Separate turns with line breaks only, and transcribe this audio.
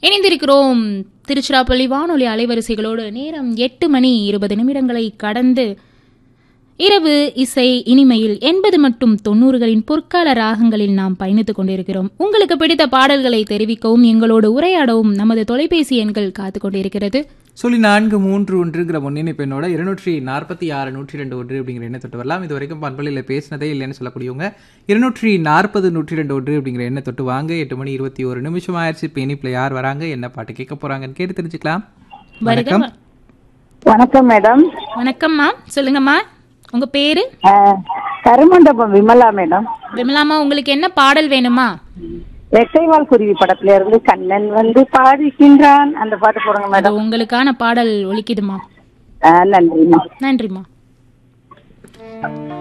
இணைந்திருக்கிறோம் திருச்சிராப்பள்ளி வானொலி அலைவரிசைகளோடு நேரம் எட்டு மணி இருபது நிமிடங்களை கடந்து இரவு இசை இனிமையில் எண்பது மற்றும் தொண்ணூறுகளின் பொற்கால ராகங்களில் நாம் பயணித்துக் கொண்டிருக்கிறோம் உங்களுக்கு பிடித்த பாடல்களை தெரிவிக்கவும் எங்களோடு உரையாடவும் நமது தொலைபேசி எண்கள் காத்துக் கொண்டிருக்கிறது
சொல்லி நான்கு மூன்று ஒன்றுங்கிற முன்னிணைப்பு எண்ணோட இருநூற்றி நாற்பத்தி ஆறு நூற்றி ரெண்டு ஒன்று அப்படிங்கிற எண்ணை தொட்டு வரலாம் இது வரைக்கும் பண்பலையில் பேசினதே இல்லைன்னு சொல்லக்கூடியவங்க இருநூற்றி நாற்பது நூற்றி ரெண்டு ஒன்று அப்படிங்கிற எண்ணை தொட்டு வாங்க எட்டு மணி இருபத்தி ஒரு நிமிஷம் ஆயிடுச்சு இப்போ இனிப்பில் யார் வராங்க என்ன பாட்டு கேட்க போறாங்கன்னு கேட்டு தெரிஞ்சுக்கலாம்
வருக
வணக்கம்
வணக்கம் மேடம்
வணக்கம்மா சொல்லுங்கம்மா உங்க பேரு
அஹ், கருமண்டபம் விமலா மேடம்
விமலாமா உங்களுக்கு என்ன பாடல் வேணுமா
ரெட்டைவால் குருவி படத்துல இருந்து கண்ணன் வந்து பாடிக்கின்றான் அந்த பாட்டு போடுங்க
அது
மேடம்
உங்களுக்கான பாடல் ஒலிக்குதுமா
அஹ், நன்றிம்மா
நன்றிம்மா